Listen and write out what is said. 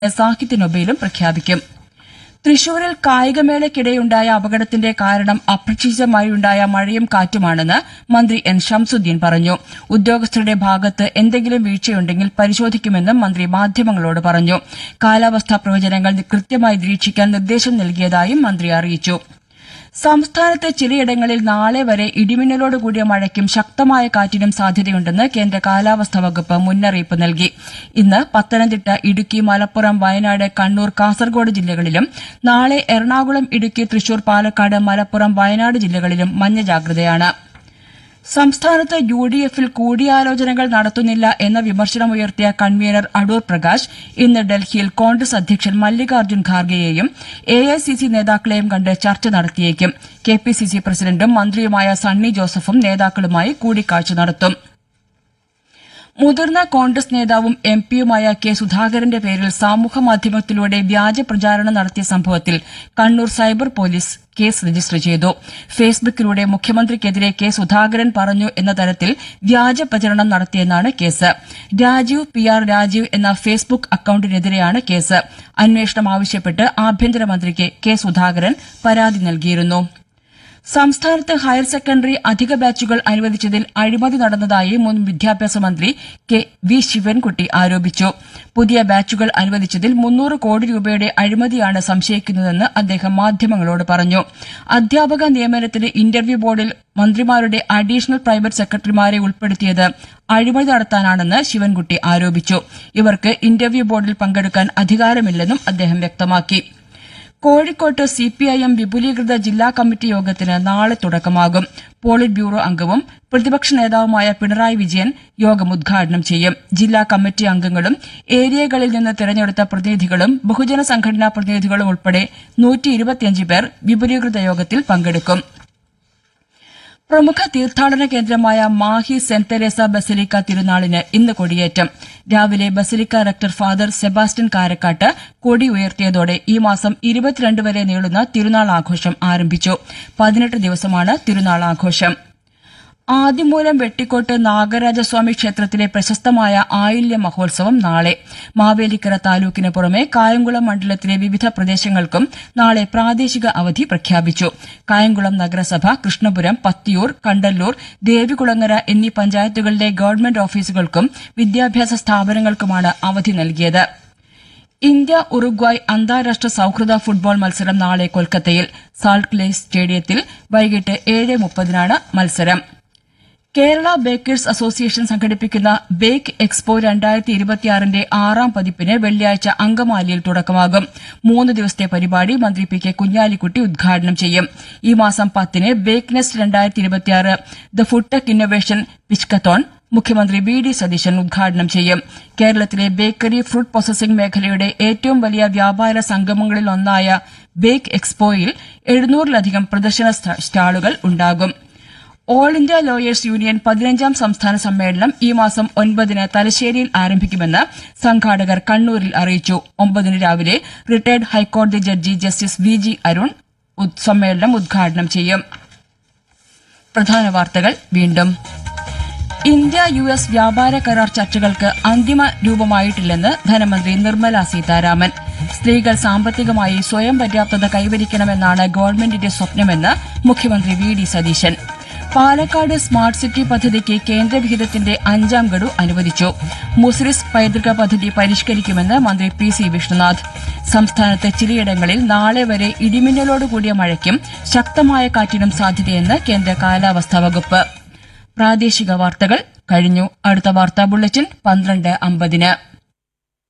സാഹിത്യ നൊബേലും പ്രഖ്യാപിക്കും തൃശൂരിൽ കായികമേളയ്ക്കിടെയുണ്ടായ അപകടത്തിന്റെ കാരണം അപ്രതീക്ഷിതമായുണ്ടായ മഴയും കാറ്റുമാണെന്ന് മന്ത്രി എൻ ഷംസുദ്ദീൻ പറഞ്ഞു ഉദ്യോഗസ്ഥരുടെ ഭാഗത്ത് എന്തെങ്കിലും വീഴ്ചയുണ്ടെങ്കിൽ പരിശോധിക്കുമെന്നും മന്ത്രി മാധ്യമങ്ങളോട് പറഞ്ഞു കാലാവസ്ഥാ പ്രവചനങ്ങൾ കൃത്യമായി നിരീക്ഷിക്കാൻ നിർദ്ദേശം നൽകിയതായും മന്ത്രി അറിയിച്ചു സംസ്ഥാനത്ത് ചിലയിടങ്ങളിൽ നാളെ വരെ ഇടിമിന്നലോട് കൂടിയ മഴയ്ക്കും ശക്തമായ കാറ്റിനും സാധ്യതയുണ്ടെന്ന് കേന്ദ്ര കാലാവസ്ഥാ വകുപ്പ് മുന്നറിയിപ്പ് നൽകി ഇന്ന് പത്തനംതിട്ട ഇടുക്കി മലപ്പുറം വയനാട് കണ്ണൂർ കാസർഗോഡ് ജില്ലകളിലും നാളെ എറണാകുളം ഇടുക്കി തൃശൂർ പാലക്കാട് മലപ്പുറം വയനാട് ജില്ലകളിലും മഞ്ഞ ജാഗ്രതയാണ് സംസ്ഥാനത്ത് യു ഡി എഫിൽ കൂടിയാലോചനകൾ നടത്തുന്നില്ല എന്ന വിമർശനമുയർത്തിയ കൺവീനർ അടൂർ പ്രകാശ് ഇന്ന് ഡൽഹിയിൽ കോൺഗ്രസ് അധ്യക്ഷൻ മല്ലികാർജ്ജുൻ ഖാർഗെയെയും എ ഐ സി സി നേതാക്കളെയും കണ്ട് ചർച്ച നടത്തിയേക്കും കെ പി സി സി പ്രസിഡന്റും മന്ത്രിയുമായ സണ്ണി ജോസഫും നേതാക്കളുമായി കൂടിക്കാഴ്ച നടത്തും മുതിർന്ന കോൺഗ്രസ് നേതാവും എം പിയുമായ കെ സുധാകരന്റെ പേരിൽ സാമൂഹ്യമാധ്യമത്തിലൂടെ വ്യാജ പ്രചാരണം നടത്തിയ സംഭവത്തിൽ Kannur cyber police case register ചെയ്തു ഫേസ്ബുക്കിലൂടെ മുഖ്യമന്ത്രിക്കെതിരെ കെ സുധാകരൻ പറഞ്ഞു എന്ന തരത്തിൽ വ്യാജ പ്രചരണം നടത്തിയെന്നാണ് case Rajeev P R Rajeev എന്ന ഫേസ്ബുക്ക് അക്കൌണ്ടിനെതിരെയാണ് കേസ് അന്വേഷണം ആവശ്യപ്പെട്ട് ആഭ്യന്തരമന്ത്രിക്ക് കെ സുധാകരൻ പരാതി നൽകിയിരുന്നു സംസ്ഥാനത്ത് ഹയർ സെക്കൻഡറി അധിക ബാച്ചുകൾ അനുവദിച്ചതിൽ അഴിമതി നടന്നതായി മുൻ വിദ്യാഭ്യാസ മന്ത്രി കെ വി ശിവൻകുട്ടി ആരോപിച്ചു പുതിയ ബാച്ചുകൾ അനുവദിച്ചതിൽ മുന്നൂറ് കോടി രൂപയുടെ അഴിമതിയാണ് സംശയിക്കുന്നതെന്ന് അദ്ദേഹം മാധ്യമങ്ങളോട് പറഞ്ഞു അധ്യാപക നിയമനത്തിന് ഇന്റർവ്യൂ ബോർഡിൽ മന്ത്രിമാരുടെ അഡീഷണൽ പ്രൈവറ്റ് സെക്രട്ടറിമാരെ ഉൾപ്പെടുത്തിയത് അഴിമതി നടത്താനാണെന്ന് ശിവൻകുട്ടി ആരോപിച്ചു ഇവർക്ക് ഇന്റർവ്യൂ ബോർഡിൽ പങ്കെടുക്കാൻ അധികാരമില്ലെന്നും അദ്ദേഹം വ്യക്തമാക്കി കോഴിക്കോട്ട് സിപിഐഎം വിപുലീകൃത ജില്ലാ കമ്മിറ്റി യോഗത്തിന് നാളെ തുടക്കമാകും പോളിറ്റ് ബ്യൂറോ അംഗവും പ്രതിപക്ഷ നേതാവുമായ പിണറായി വിജയൻ യോഗം ഉദ്ഘാടനം ചെയ്യും ജില്ലാ കമ്മിറ്റി അംഗങ്ങളും ഏരിയകളിൽ നിന്ന് തിരഞ്ഞെടുത്ത പ്രതിനിധികളും ബഹുജന സംഘടനാ പ്രതിനിധികളും ഉൾപ്പെടെ പേർ വിപുലീകൃത യോഗത്തിൽ പങ്കെടുക്കും പ്രമുഖ തീർത്ഥാടന കേന്ദ്രമായ മാഹി സെന്റ് തെരേസ ബസലിക്ക തിരുനാളിന് ഇന്ന് കൊടിയേറ്റം രാവിലെ basilica rector father Sebastian Karakkattu കൊടി ഉയർത്തിയതോടെ ഈ മാസം ഇരുപത്തിരണ്ട് വരെ നീളുന്ന തിരുനാൾ ആഘോഷം ആരംഭിച്ചു പതിനെട്ട് ദിവസമാണ് തിരുനാൾ ആഘോഷം ആദിമൂലം വെട്ടിക്കോട്ട് നാഗരാജസ്വാമി ക്ഷേത്രത്തിലെ പ്രശസ്തമായ ആയില്യ മഹോത്സവം നാളെ മാവേലിക്കര താലൂക്കിന് പുറമെ കായംകുളം മണ്ഡലത്തിലെ വിവിധ പ്രദേശങ്ങൾക്കും നാളെ പ്രാദേശിക അവധി പ്രഖ്യാപിച്ചു കായംകുളം നഗരസഭ കൃഷ്ണപുരം പത്തിയൂർ കണ്ടല്ലൂർ ദേവികുളങ്ങര എന്നീ പഞ്ചായത്തുകളിലെ ഗവൺമെന്റ് ഓഫീസുകൾക്കും വിദ്യാഭ്യാസ സ്ഥാപനങ്ങൾക്കുമാണ് അവധി നൽകിയത് ഇന്ത്യ ഉറുഗ്വായ് അന്താരാഷ്ട്ര സൌഹൃദ ഫുട്ബോൾ മത്സരം നാളെ കൊൽക്കത്തയിൽ സാൾട്ട് ലേക്ക് സ്റ്റേഡിയത്തിൽ വൈകിട്ട് ഏഴ് മുപ്പതിനാണ് മത്സരം കേരള ബേക്കേഴ്സ് അസോസിയേഷൻ സംഘടിപ്പിക്കുന്ന ബേക്ക് എക്സ്പോ രണ്ടായിരത്തി ഇരുപത്തിയാറിന്റെ ആറാം പതിപ്പിന് വെള്ളിയാഴ്ച അങ്കമാലിയിൽ തുടക്കമാകും മൂന്ന് ദിവസത്തെ പരിപാടി മന്ത്രി പി കെ കുഞ്ഞാലിക്കുട്ടി ഉദ്ഘാടനം ചെയ്യും ഈ മാസം പത്തിന് ബേക്ക് നെസ്റ്റ് രണ്ടായിരത്തി ഇരുപത്തിയാറ് the food tech innovation pitchathon മുഖ്യമന്ത്രി വി ഡി സതീശൻ ഉദ്ഘാടനം ചെയ്യും കേരളത്തിലെ ബേക്കറി ഫ്രൂട്ട് പ്രോസസിംഗ് മേഖലയുടെ ഏറ്റവും വലിയ വ്യാപാര സംഗമങ്ങളിലൊന്നായ ബേക്ക് എക്സ്പോയിൽ എഴുന്നൂറിലധികം പ്രദർശന സ്റ്റാളുകൾ ഉണ്ടാകും ഓൾ ഇന്ത്യ ലോയേഴ്സ് യൂണിയൻ പതിനഞ്ചാം സംസ്ഥാന സമ്മേളനം ഈ മാസം ഒൻപതിന് തലശ്ശേരിയിൽ ആരംഭിക്കുമെന്ന് സംഘാടകർ കണ്ണൂരിൽ അറിയിച്ചു ഒമ്പതിന് രാവിലെ റിട്ടയർഡ് ഹൈക്കോടതി judge justice V G Arun സമ്മേളനം ഉദ്ഘാടനം ചെയ്യും പ്രധാന വാർത്തകൾ വീണ്ടും ഇന്ത്യ യു എസ് വ്യാപാര കരാർ ചർച്ചകൾക്ക് അന്തിമ രൂപമായിട്ടില്ലെന്ന് ധനമന്ത്രി നിർമ്മല സീതാരാമൻ സ്ത്രീകൾ സാമ്പത്തികമായി സ്വയം പര്യാപ്തത കൈവരിക്കണമെന്നാണ് ഗവൺമെന്റിന്റെ സ്വപ്നമെന്ന് മുഖ്യമന്ത്രി V D Satheesan Palakkad smart city പദ്ധതിക്ക് കേന്ദ്രവിഹിതത്തിന്റെ അഞ്ചാം ഗഡു അനുവദിച്ചു മുസ്രിസ് പൈതൃക പദ്ധതി പരിഷ്കരിക്കുമെന്ന് മന്ത്രി പി സി വിഷ്ണുനാഥ് സംസ്ഥാനത്ത് ചിലയിടങ്ങളിൽ നാളെ വരെ ഇടിമിന്നലോടുകൂടിയ മഴയ്ക്കും ശക്തമായ കാറ്റിനും സാധ്യതയെന്ന് കേന്ദ്ര കാലാവസ്ഥാ വകുപ്പ് പ്രാദേശിക വാർത്തകൾ കഴിഞ്ഞു അടുത്ത വാർത്താ ബുള്ളറ്റിൻ പന്ത്രണ്ട് അമ്പതിന്